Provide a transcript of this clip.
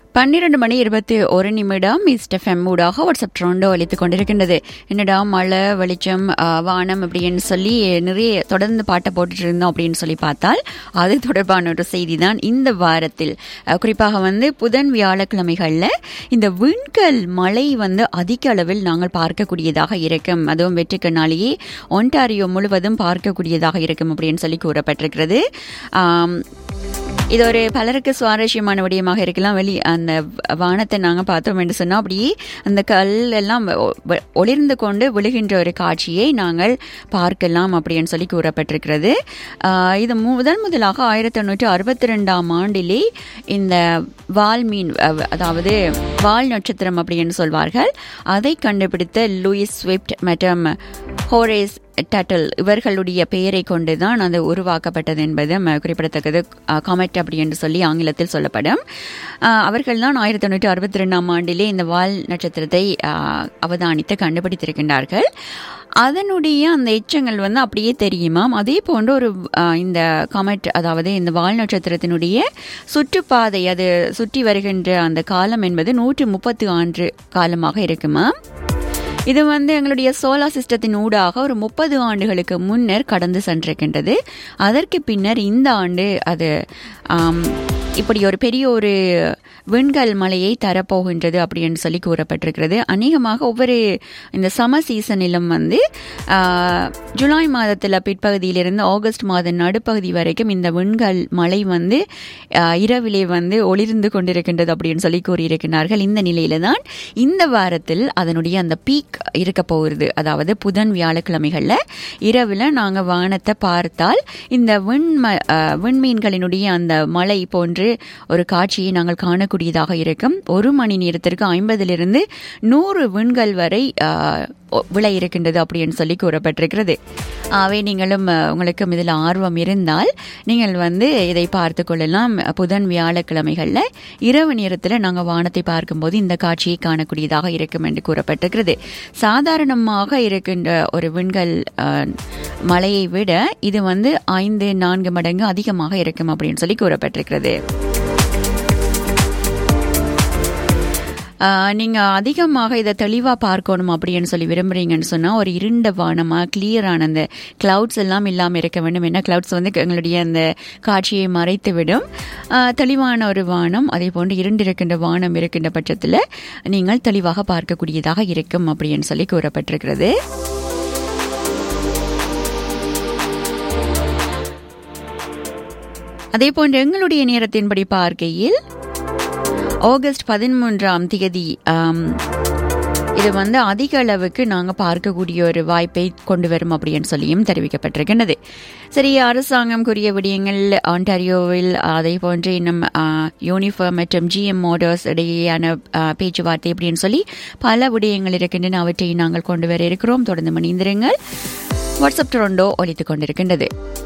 பன்னிரண்டு மணி இருபத்தி ஒரு நிமிடம் மிஸ்டர் ஃபெம் ஊடாக வாட்ஸ்அப் ட்ரோண்டோ அளித்துக் கொண்டிருக்கின்றது என்னடா மழை வெளிச்சம் ஆ, வானம் அப்படின்னு சொல்லி நிறைய தொடர்ந்து பாட்டை போட்டுட்டு இருந்தோம் அப்படின்னு சொல்லி பார்த்தால் அது தொடர்பான ஒரு செய்தி தான் இந்த வாரத்தில் ஆ, குறிப்பாக வந்து புதன் வியாழக்கிழமைகளில் இந்த விண்கல் மழை வந்து அதிக அளவில் நாங்கள் பார்க்கக்கூடியதாக இருக்கும் அதுவும் வெற்றிக்கண்ணாலேயே ஒன்டாரியோ முழுவதும் பார்க்கக்கூடியதாக இருக்கும் அப்படின்னு சொல்லி கூறப்பட்டிருக்கிறது ஆம், இது ஒரு பலருக்கு சுவாரஸ்யமான விடயமாக இருக்கலாம் வெளி அந்த வானத்தை நாங்கள் பார்த்தோம் என்று சொன்னால் அப்படியே அந்த கல் எல்லாம் ஒ- ஒ- ஒளிர்ந்து கொண்டு விழுகின்ற ஒரு காட்சியை நாங்கள் பார்க்கலாம் அப்படின்னு சொல்லி கூறப்பட்டிருக்கிறது ஆஹ் இது மு- முதல் முதலாக ஆயிரத்தி எண்ணூற்றி அறுபத்தி ரெண்டாம் ஆண்டிலே இந்த வால்மீன் அஹ், அதாவது வால் நட்சத்திரம் அப்படின்னு சொல்வார்கள் அதை கண்டுபிடித்த லூயிஸ் ஸ்விஃப்ட் மற்றும் ஹோரேஸ் டட்டல் இவர்களுடைய பெயரை கொண்டுதான் அது உருவாக்கப்பட்டது என்பது ம, குறிப்பிடத்தக்கது காமெட் அப்படி என்று சொல்லி ஆங்கிலத்தில் சொல்லப்படும் அஹ், அவர்கள்தான் ஆயிரத்தி தொண்ணூற்றி அறுபத்தி ரெண்டாம் ஆண்டிலே இந்த வால் நட்சத்திரத்தை அஹ், அவதானித்து கண்டுபிடித்திருக்கின்றார்கள் அதனுடைய அந்த எச்சங்கள் வந்து அப்படியே தெரியுமாம் அதே போன்று ஒரு அஹ், இந்த காமெட் அதாவது இந்த வால் நட்சத்திரத்தினுடைய சுற்றுப்பாதை அது சுற்றி வருகின்ற அந்த காலம் என்பது நூற்றி முப்பத்தி ஆண்டு காலமாக இருக்குமாம் இது வந்து எங்களுடைய சோலார் சிஸ்டத்தின் ஊடாக ஒரு முப்பது ஆண்டுகளுக்கு முன்னர் கடந்து சென்றிருக்கின்றது அதற்கு பின்னர் இந்த ஆண்டு அது ஆம், இப்படி ஒரு பெரிய ஒரு விண்கல் மலையை தரப்போகின்றது அப்படின்னு சொல்லி கூறப்பட்டிருக்கிறது அநேகமாக ஒவ்வொரு இந்த சம சீசனிலும் வந்து ஆ, ஜூலை மாதத்தில் பிற்பகுதியிலிருந்து ஆகஸ்ட் மாத நடுப்பகுதி வரைக்கும் இந்த விண்கல் மலை வந்து ஆ, இரவிலே வந்து ஒளிர்ந்து கொண்டிருக்கின்றது அப்படின்னு சொல்லி கூறியிருக்கிறார்கள் இந்த நிலையில தான் இந்த வாரத்தில் அதனுடைய அந்த பீக் இருக்க போகிறது அதாவது புதன் வியாழக்கிழமைகள்ல இரவுல நாங்க வானத்தை பார்த்தால் இந்த விண்ம அஹ், விண்மீன்களினுடைய அந்த மலை போன்று ஒரு காட்சியை நாங்கள் காணக்கூடியதாக இருக்கும் ஒரு மணி நேரத்திற்கு ஐம்பதிலிருந்து நூறு விண்கள் வரை அஹ், ஒ- விழ இருக்கின்றது அப்படின்னு சொல்லி கூறப்பட்டிருக்கிறது ஆகவே நீங்களும் அஹ், உங்களுக்கும் இதில் ஆர்வம் இருந்தால் நீங்கள் வந்து இதை பார்த்து கொள்ளலாம் புதன் வியாழக்கிழமைகளில் இரவு நேரத்தில் நாங்கள் வானத்தை பார்க்கும்போது இந்த காட்சியை காணக்கூடியதாக இருக்கும் என்று கூறப்பட்டிருக்கிறது சாதாரணமாக இருக்கின்ற ஒரு விண்கல் அஹ், மலையை விட இது வந்து ஐந்து நான்கு மடங்கு அதிகமாக இருக்கும் அப்படின்னு சொல்லி கூறப்பட்டிருக்கிறது ஆஹ் நீங்க அதிகமாக இதை தெளிவா பார்க்கணும் அப்படின்னு சொல்லி விரும்புறீங்கன்னு சொன்னா ஒரு இருண்ட வானமா கிளியரான அந்த கிளவுட்ஸ் எல்லாம் இல்லாம இருக்க வேண்டும் என்ன கிளவுட்ஸ் வந்து எங்களுடைய அந்த காட்சியை மறைத்து விடும் ஆஹ் தெளிவான ஒரு வானம் அதே போன்று இருண்டிருக்கின்ற வானம் இருக்கின்ற பட்சத்தில் நீங்கள் தெளிவாக பார்க்கக்கூடியதாக இருக்கும் அப்படின்னு சொல்லி கூறப்பட்டிருக்கிறது அதே போன்று எங்களுடைய நேரத்தின்படி பார்க்கையில் ஆகஸ்ட் பதிமூன்றாம் தேதி ஆம், இது வந்து அதிக அளவுக்கு நாங்கள் பார்க்கக்கூடிய ஒரு வாய்ப்பை கொண்டு வரும் அப்படின்னு சொல்லியும் தெரிவிக்கப்பட்டிருக்கின்றது சரி அரசாங்கம் கூறிய விடயங்கள் ஆண்டாரியோவில் அதே போன்று இன்னும் யூனிஃபார்ம் மற்றும் ஜிஎம் மோட்டர்ஸ் இடையேயான ஆ, பேச்சுவார்த்தை அப்படின்னு சொல்லி பல விடயங்கள் இருக்கின்றன அவற்றை நாங்கள் கொண்டு வர இருக்கிறோம் தொடர்ந்து மணிந்திருங்கள் வாட்ஸ்அப் டொரண்டோ ஒலித்துக் கொண்டிருக்கின்றது